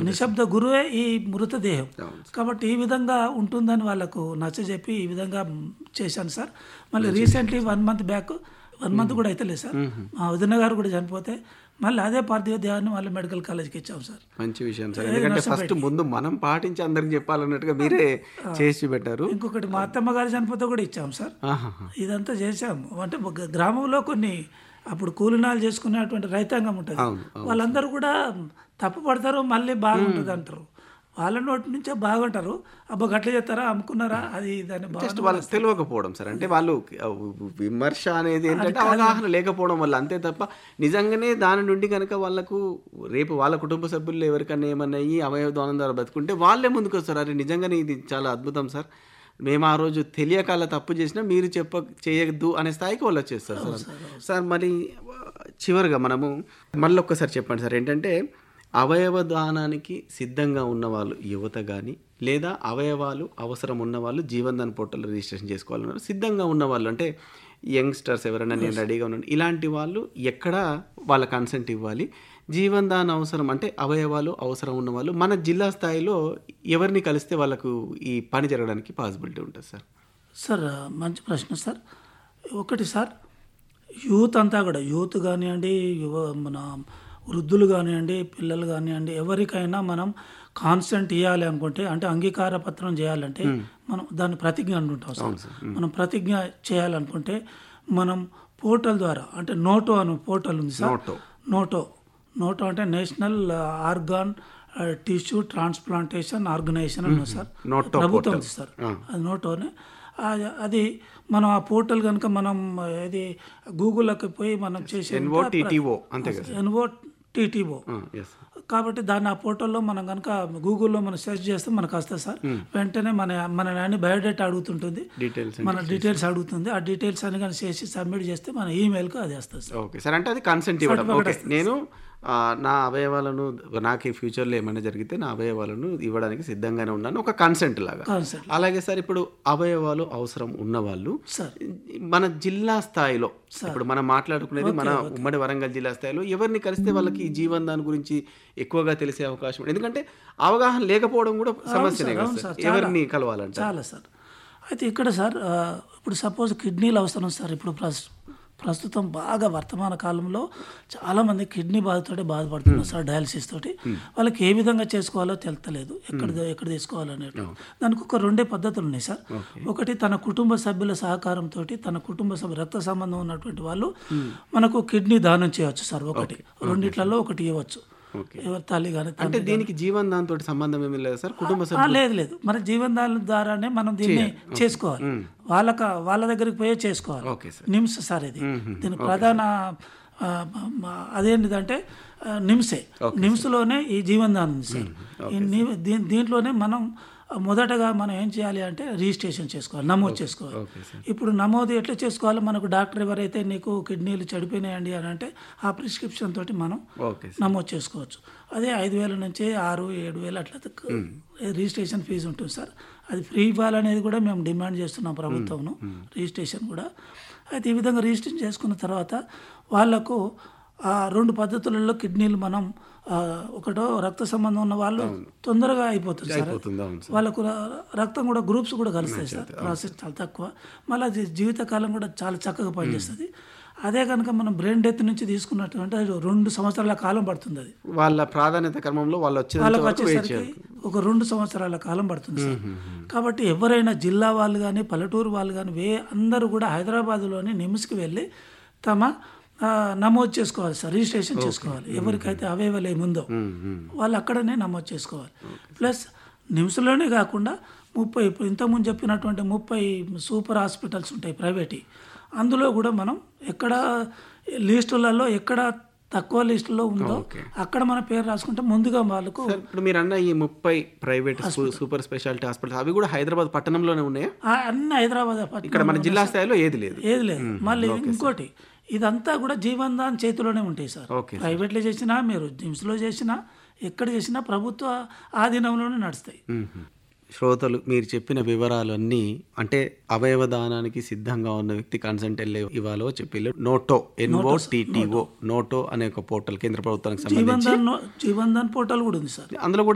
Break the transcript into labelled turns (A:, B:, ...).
A: నిశ్శబ్ద గురువే ఈ మృతదేహం
B: అవును.
A: కాబట్టి ఈ విధంగా ఉంటుందని వాళ్ళకు నచ్చజెప్పి ఈ విధంగా చేశాను సార్ మళ్ళీ recently one month back one month కూడా అయితే లేదు సార్ మా వదిన గారు కూడా చనిపోతే మళ్ళీ అదే పార్థివ దేహాన్ని మళ్ళీ మెడికల్ కాలేజ్కి ఇచ్చాం సార్
B: మంచి విషయం సార్ ఎందుకంటే ఫస్ట్ ముందు మనం పాటించి అందరికి చెప్పాలన్నట్టుగా మీరే చేసి పెట్టారు
A: ఇంకొకటి మా అత్తమ్మ గారు చనిపోతే కూడా ఇచ్చాం సార్
B: ఆహాహా.
A: ఇదంతా చేశాం అంటే ఒక గ్రామంలో కొన్ని అప్పుడు కూలినాలు చేసుకునేటువంటి రైతాంగం ఉంటుంది
B: అవును,
A: వాళ్ళందరూ కూడా తప్పు పడతారు మళ్ళీ బాగుంటుంది అంటారు వాళ్ళ నోటి నుంచే బాగుంటారు అబ్బా గట్ల చేస్తారా అమ్ముకున్నారా అది దాన్ని బాగా
B: జస్ట్ వాళ్ళకి తెలియకపోవడం సార్ అంటే వాళ్ళు ఆ, విమర్శ అనేది ఏంటంటే అవగాహన లేకపోవడం వల్ల అంతే తప్ప నిజంగానే దాని నుండి కనుక వాళ్ళకు రేపు వాళ్ళ కుటుంబ సభ్యులు ఎవరికన్నా ఏమన్నా అయ్యి అవయవ దానం ద్వారా బతుకుంటే వాళ్ళే ముందుకు వస్తారు అరే నిజంగానే ఇది చాలా అద్భుతం సార్ మేము ఆ రోజు తెలియక అలా తప్పు చేసినా మీరు చెప్ప చేయొద్దు అనే స్థాయికి వాళ్ళు వచ్చేస్తారు సార్ సార్ మరి చివరిగా మనము మళ్ళీ ఒక్కసారి చెప్పండి సార్ ఏంటంటే అవయవ దానానికి సిద్ధంగా ఉన్నవాళ్ళు యువత కానీ లేదా అవయవాలు అవసరం ఉన్నవాళ్ళు జీవన్దాన్ పోర్టల్ రిజిస్ట్రేషన్ చేసుకోవాలన్నారు సిద్ధంగా ఉన్నవాళ్ళు అంటే యంగ్స్టర్స్ ఎవరైనా నేను రెడీగా ఉన్నాను ఇలాంటి వాళ్ళు ఎక్కడ వాళ్ళ కన్సెంట్ ఇవ్వాలి జీవన్ దాన్ అవసరం అంటే అవయవాలు అవసరం ఉన్న వాళ్ళు మన జిల్లా స్థాయిలో ఎవరిని కలిస్తే వాళ్ళకు ఈ పని జరగడానికి పాసిబిలిటీ ఉంటుంది సార్
A: సార్ మంచి ప్రశ్న సార్ ఒకటి సార్ యూత్ అంతా కూడా యూత్ కానివ్వండి యువ మన వృద్ధులు కానివ్వండి పిల్లలు కానివ్వండి ఎవరికైనా మనం కాన్సెంట్ ఇవ్వాలి అనుకుంటే అంటే అంగీకార పత్రం చేయాలంటే మనం దాన్ని ప్రతిజ్ఞ అంటుంటాం సార్ మనం ప్రతిజ్ఞ చేయాలనుకుంటే మనం పోర్టల్ ద్వారా అంటే నోటో అనే పోర్టల్ ఉంది సార్
B: నోటో.
A: నోటో నోటో అంటే national organ tissue transplantation organisation అని ఉంది సార్
B: నోటో
A: ప్రభుత్వం
B: పోర్టల్.
A: ఉంది సార్ అది నోటోనే అది- అది మనం ఆ పోర్టల్ కనుక మనం ఇది గూగుల్లోకి పోయి మనం చేసే
B: ఎన్ఓ టీటీఓ అంతే కదా
A: ఎన్ఓ టీటీఓ
B: ఎస్
A: కాబట్టి దాన్ని ఆ పోర్టల్లో మనం కనుక గూగుల్లో మనం సెర్చ్ చేస్తే మనకు వస్తుంది సార్ వెంటనే మన మన అన్ని బయోడేటా అడుగుతుంటుంది
B: డీటెయిల్స్
A: మన డీటెయిల్స్ అడుగుతుంది ఆ డీటెయిల్స్ అని కానీ చేసి సబ్మిట్ చేస్తే మన ఈమెయిల్కి అది వస్తుంది సార్
B: ఓకే సార్ అంటే అది కన్సెంట్ ఇవ్వడం ఓకే నేను ఆ, నా అవయవాలను నాకు ఈ ఫ్యూచర్లో ఏమైనా జరిగితే నా అవయవాలను ఇవ్వడానికి సిద్ధంగానే ఉన్నాను ఒక కన్సెంట్ లాగా
A: కాన్సెప్ట్
B: అలాగే సార్ ఇప్పుడు అవయవాలు అవసరం ఉన్నవాళ్ళు
A: సార్
B: మన జిల్లా స్థాయిలో ఇప్పుడు మనం మాట్లాడుకునేది మన ఉమ్మడి వరంగల్ జిల్లా స్థాయిలో ఎవరిని కలిస్తే వాళ్ళకి ఈ జీవన్ దాని గురించి ఎక్కువగా తెలిసే అవకాశం ఉంది. ఎందుకంటే అవగాహన లేకపోవడం కూడా సమస్యనే కదా
A: అవును
B: సార్
A: సార్,
B: ఎవరిని కలవాలంటే
A: చాలా సార్ అయితే ఇక్కడ సార్ ఆ, ఇప్పుడు సపోజ్ కిడ్నీలు అవసరం సార్ ఇప్పుడు ప్రస్ ప్రస్తుతం బాగా వర్తమాన కాలంలో చాలామంది కిడ్నీ బాధతోటి బాధపడుతున్నారు సార్ డయాలసిస్ తోటి వాళ్ళకి ఏ విధంగా చేసుకోవాలో తెలుస్తలేదు ఎక్కడ ఎక్కడ తీసుకోవాలనేది దానికి ఒక రెండే పద్ధతులు ఉన్నాయి సార్ ఒకటి తన కుటుంబ సభ్యుల సహకారంతో తన కుటుంబ సభ్యు రక్త సంబంధం ఉన్నటువంటి వాళ్ళు మనకు కిడ్నీ దానం చేయవచ్చు సార్ ఒకటి రెండిట్లలో ఒకటి ఇవ్వచ్చు
B: ఓకే
A: ఎవరి తల్లి కానీ
B: అంటే దీనికి జీవన్ దాని తోటి సంబంధం ఏమీ లేదు సార్ కుటుంబ సభ్యులు
A: ఆ, లేదు లేదు మన జీవనదాల ద్వారానే మనం దీన్ని చేసుకోవాలి వాళ్ళక వాళ్ళ దగ్గరికి పోయే చేసుకోవాలి
B: ఓకే సార్
A: నిమ్స్ సార్ ఇది దీని ప్రధాన ఆ, మ- అదేంటిదంటే ఆ, నిమ్సే నిమ్స్లోనే ఈ జీవనదానం ఉంది సార్ ఈ ని- దీ- దీంట్లోనే మనం మొదటగా మనం ఏం చేయాలి అంటే రిజిస్ట్రేషన్ చేసుకోవాలి నమోదు చేసుకోవాలి
B: ఓకే సార్
A: ఇప్పుడు నమోదు ఎట్లా చేసుకోవాలి మనకు డాక్టర్ ఎవరైతే నీకు కిడ్నీలు చెడిపోయినాయండి అని అంటే ఆ ప్రిస్క్రిప్షన్ తోటి మనం
B: ఓకే సార్
A: నమోదు చేసుకోవచ్చు అదే ఐదు వేల నుంచి ఆరు ఏడు వేలు అట్లా తక్కువ రిజిస్ట్రేషన్ ఫీజు ఉంటుంది సార్ అది ఫ్రీ ఇవ్వాలనేది కూడా మేము డిమాండ్ చేస్తున్నాం ప్రభుత్వంను రిజిస్ట్రేషన్ కూడా అయితే ఈ విధంగా రిజిస్ట్రేషన్ చేసుకున్న తర్వాత వాళ్ళకు ఆ రెండు పద్ధతులలో కిడ్నీలు మనం ఆ, ఒకటో రక్త సంబంధం ఉన్న వాళ్ళు తొందరగా అయిపోతుంది సార్
B: అయిపోతుంది అవును సార్
A: వాళ్ళకు ర- రక్తం కూడా గ్రూప్స్ కూడా కలుస్తాయి సార్ ప్రాసెస్ చాలా తక్కువ మళ్ళీ అది జీవితకాలం కూడా చాలా చక్కగా పనిచేస్తుంది అదే కనుక మనం బ్రెయిన్ డెత్ నుంచి తీసుకున్నట్టు అది రెండు సంవత్సరాల కాలం పడుతుంది అది
B: వాళ్ళ ప్రాధాన్యత క్రమంలో వాళ్ళు వచ్చేంత
A: వాళ్ళకి
B: వరకు వెయిట్
A: వచ్చేసరికి
B: చేయాలి
A: ఒక రెండు సంవత్సరాల కాలం పడుతుంది సార్ కాబట్టి ఎవరైనా జిల్లా వాళ్ళు కానీ పల్లెటూరు వాళ్ళు కానీ వే అందరూ కూడా హైదరాబాద్లోని నిమ్స్కి వెళ్ళి తమ ఆ, నమోదు చేసుకోవాలి సార్ రిజిస్ట్రేషన్ చేసుకోవాలి ఎవరికైతే అవైవల్ ఏముందో వాళ్ళు అక్కడనే నమోదు చేసుకోవాలి ప్లస్ నిమ్స్లోనే కాకుండా ముప్పై ఇప్పుడు ఇంతకుముందు చెప్పినటువంటి ముప్పై సూపర్ హాస్పిటల్స్ ఉంటాయి ప్రైవేట్ అందులో కూడా మనం ఎక్కడ లిస్టులలో ఎక్కడ తక్కువ లిస్టులో ఉందో అక్కడ మన పేరు రాసుకుంటే ముందుగా వాళ్ళకు
B: సార్ ఇప్పుడు మీరు అన్న ఈ ముప్పై ప్రైవేట్ సూపర్ స్పెషాలిటీ హాస్పిటల్స్ అవి కూడా హైదరాబాద్ పట్టణంలోనే ఉన్నాయా
A: ఆ అన్ని హైదరాబాద్ పట్టణంలో
B: ఇక్కడ మన జిల్లా స్థాయిలో ఏది లేదు
A: ఏది లేదు మళ్ళీ ఇంకోటి ఇదంతా కూడా జీవన్ దాన్ చేతిలోనే ఉంటాయి సార్
B: ఓకే
A: ప్రైవేట్లో చేసినా మీరు జిమ్స్లో చేసినా ఎక్కడ చేసినా ప్రభుత్వ ఆధీనంలోనే నడుస్తాయి
B: మ్మ్. శ్రోతలు మీరు చెప్పిన వివరాలన్నీ అంటే అవయవ దానానికి సిద్ధంగా ఉన్న వ్యక్తి కన్సెంట్ వెళ్ళే ఇవ్వాలో చెప్పి నోటో ఎన్ఓ టీటీఓ నోటో అనే ఒక పోర్టల్ కేంద్ర ప్రభుత్వానికి సంబంధించి
A: జీవన్ దాన్ జీవన్ దాన్ పోర్టల్ కూడా ఉంది సార్
B: అందులో కూడా